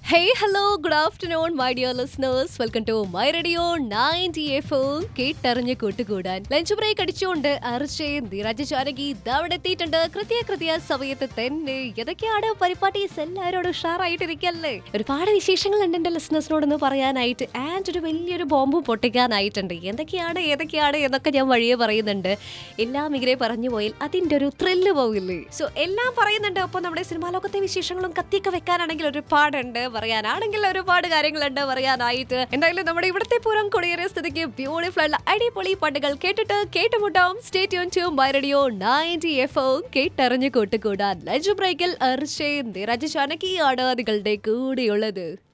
Hey, hello, good afternoon, my dear listeners. Welcome to my radio 90 FM. കേട്ടറിഞ്ഞ് കൂട്ടുകൂടാൻ lunch break അടിച്ചുകൊണ്ട് അർച്ചയും ധീരജ് ജാനകി ഇതവിടെ എത്തിയിട്ടുണ്ട് കൃത്യ കൃത്യ സമയത്ത് തന്നെ ഏതൊക്കെയാണ് പരിപാടീസ് എല്ലാവരോടും ഉഷാറായിട്ടിരിക്കല്ലേ ഒരുപാട് വിശേഷങ്ങൾ ഉണ്ട് എന്റെ ലിസണേഴ്സിനോടൊന്ന് പറയാനായിട്ട് ആൻഡ് ഒരു വലിയൊരു ബോംബും പൊട്ടിക്കാനായിട്ടുണ്ട് എന്തൊക്കെയാണ് ഏതൊക്കെയാണ് എന്നൊക്കെ ഞാൻ വഴിയെ പറയുന്നുണ്ട് എല്ലാം ഇങ്ങനെ പറഞ്ഞു പോയാൽ അതിന്റെ ഒരു ത്രില്ല് പോകില്ലേ സോ എല്ലാം പറയുന്നുണ്ട് അപ്പോൾ നമ്മുടെ സിനിമാ ലോകത്തെ വിശേഷങ്ങളും കത്തിയൊക്കെ വെക്കാനാണെങ്കിൽ ഒരുപാടുണ്ട് പറയാനാണെങ്കിൽ ഒരുപാട് കാര്യങ്ങളുണ്ട് പറയാനായിട്ട് എന്തായാലും നമ്മുടെ ഇവിടുത്തെ പൂരം കൊടിയേറിയ സ്ഥിതിക്ക് ബ്യൂട്ടിഫുൾ ആയിട്ടുള്ള അടിപൊളി പാട്ടുകൾ കേട്ടിട്ട് കേട്ടുമുട്ടാം stay tune to my radio ninety F കേട്ടറിഞ്ഞു കൂട്ടുകൂടാൻ ലഞ്ച് ബ്രേക്കിൽ അർഷയും നിരജ് ചാനകിയാണ് നിങ്ങളുടെ കൂടെയുള്ളത്